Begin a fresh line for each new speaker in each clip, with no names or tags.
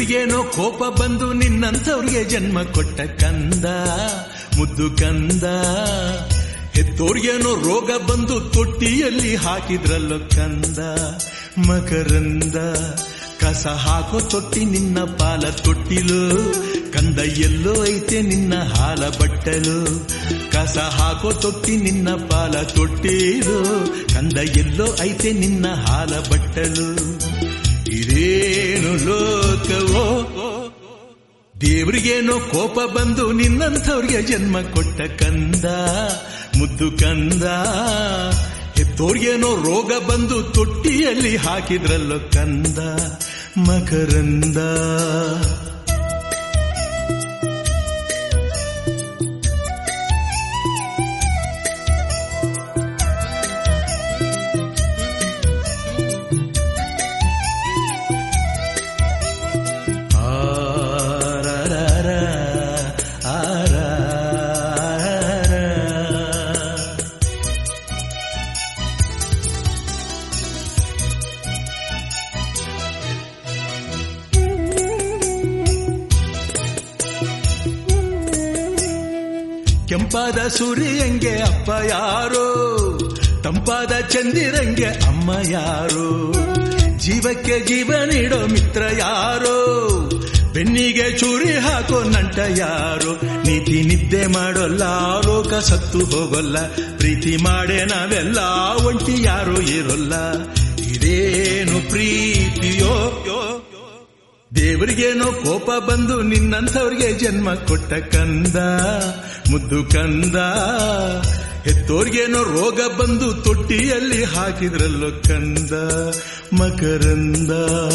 ದೇವ್ರಿಗೇನೋ ಕೋಪ ಬಂದು ನಿನ್ನಂಥವ್ರಿಗೆ ಜನ್ಮ ಕೊಟ್ಟ ಕಂದ ಮುದ್ದು ಕಂದ ಹೆತ್ತೋರ್ಗೇನೋ ರೋಗ ಬಂದು ತೊಟ್ಟಿಯಲ್ಲಿ ಹಾಕಿದ್ರಲ್ಲೋ ಕಂದ ಮಕರಂದ ಕಸ ಹಾಕೋ ತೊಟ್ಟಿ ನಿನ್ನ ಪಾಲ ತೊಟ್ಟಿಲು ಕಂದ ಎಲ್ಲೋ ಐತೆ ನಿನ್ನ ಹಾಲ ಬಟ್ಟಲು ಕಸ ಹಾಕೋ ತೊಟ್ಟಿ ನಿನ್ನ ಪಾಲ ತೊಟ್ಟಿಲು ಕಂದ ಎಲ್ಲೋ ಐತೆ ನಿನ್ನ ಹಾಲ ಬಟ್ಟಲು ಇದೇನು ಲೋಕವೋ ದೇವ್ರಿಗೇನೋ ಕೋಪ ಬಂದು ನಿನ್ನಂಥವ್ರಿಗೆ ಜನ್ಮ ಕೊಟ್ಟ ಕಂದ ಮುದ್ದು ಕಂದ ಹೆತ್ತೋರ್ಗೇನೋ ರೋಗ ಬಂದು ತೊಟ್ಟಿಯಲ್ಲಿ ಹಾಕಿದ್ರಲ್ಲೋ ಕಂದ ಮಕರಂದ ಆರರರ, ಆರರರ. ಕೆಂಪಾದ ಸೂರ್ಯಂಗೆ ಅಪ್ಪ ಯಾರೋ ತಂಪಾದ ಚಂದಿರಂಗೆ ಅಮ್ಮ ಯಾರೋ ಜೀವಕ್ಕೆ ಜೀವ ನೀಡೋ ಮಿತ್ರ ಯಾರೋ ಬೆನ್ನಿಗೆ ಚೂರಿ ಹಾಕೋ ನಂಟ ಯಾರೋ ನೀತಿ ನಿದ್ದೆ ಮಾಡೋಲ್ಲ ಲೋಕ ಸತ್ತು ಹೋಗೋಲ್ಲ ಪ್ರೀತಿ ಮಾಡೇ ನಾವೆಲ್ಲ ಒಂಟಿ ಯಾರೋ ಇರೋಲ್ಲ ಇದೇನು ಪ್ರೀತಿಯೋ ಯೋ ದೇವರಿಗೇನೋ ಕೋಪ ಬಂದು ನಿನ್ನಂಥವ್ರಿಗೆ ಜನ್ಮ ಕೊಟ್ಟ ಕಂದ ಮುದ್ದು ಕಂದ ಹೆತ್ತೋರ್ಗೇನೋ ರೋಗ ಬಂದು ತೊಟ್ಟಿಯಲ್ಲಿ ಹಾಕಿದ್ರಲ್ಲೋ ಕಂದ ಮಕರಂದ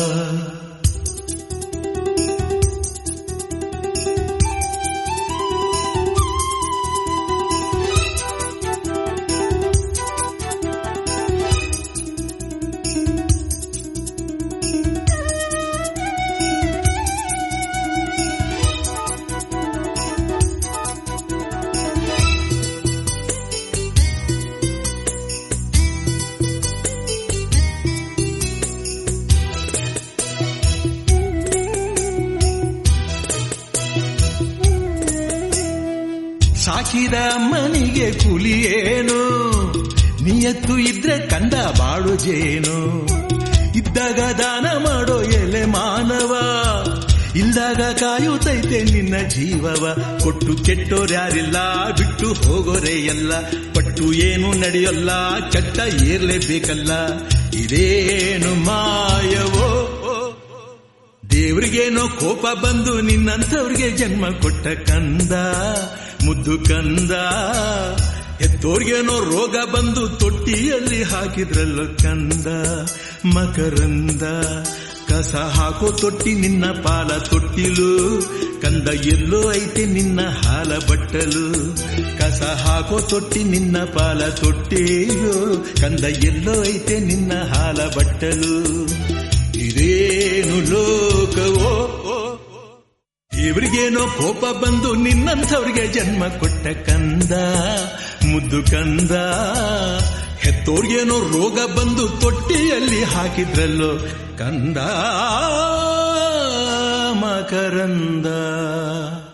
ಸಾಕಿದ ಅಮ್ಮನಿಗೆ ಕೂಲಿ ಏನು ನಿಯತ್ತು ಇದ್ರೆ ಕಂದ ಬಾಳು ಜೇನು ಇದ್ದಾಗ ದಾನ ಮಾಡೋ ಎಲೆ ಮಾನವ ಇಲ್ದಾಗ ಕಾಯುತ್ತೈತೆ ನಿನ್ನ ಜೀವವ ಕೊಟ್ಟು ಕೆಟ್ಟೋರ್ಯಾರಿಲ್ಲ ಬಿಟ್ಟು ಹೋಗೋರೆ ಎಲ್ಲ ಪಟ್ಟು ಏನು ನಡೆಯಲ್ಲ ಚಟ್ಟ ಏರ್ಲೇಬೇಕಲ್ಲ ಇದೇನು ಮಾಯವೋ ದೇವ್ರಿಗೇನೋ ಕೋಪ ಬಂದು ನಿನ್ನಂಥವ್ರಿಗೆ ಜನ್ಮ ಕೊಟ್ಟ ಕಂದ ಮುದ್ದು ಕಂದ ಎತ್ತೋರ್ಗೇನೋ ರೋಗ ಬಂದು ತೊಟ್ಟಿಯಲ್ಲಿ ಹಾಕಿದ್ರಲ್ಲೋ ಕಂದ ಮಕರಂದ ಕಸ ಹಾಕೋ ತೊಟ್ಟಿ ನಿನ್ನ ಪಾಲ ತೊಟ್ಟಿಲು ಕಂದ ಎಲ್ಲೋ ಐತೆ ನಿನ್ನ ಹಾಲ ಬಟ್ಟಲು ಕಸ ಹಾಕೋ ತೊಟ್ಟಿ ನಿನ್ನ ಪಾಲ ತೊಟ್ಟಿಲು ಕಂದ ಎಲ್ಲೋ ಐತೆ ನಿನ್ನ ಹಾಲ ಬಟ್ಟಲು ಇದೇನು ಲೋಕವೋ ಇವರಿಗೇನೋ ಕೋಪ ಬಂದು ನಿನ್ನಂಥವ್ರಿಗೆ ಜನ್ಮ ಕೊಟ್ಟ ಕಂದ ಮುದ್ದು ಕಂದ ಹೆತ್ತೋರ್ಗೇನೋ ರೋಗ ಬಂದು ತೊಟ್ಟಿಯಲ್ಲಿ ಹಾಕಿದ್ರಲ್ಲೋ ಕಂದ ಮಕರಂದ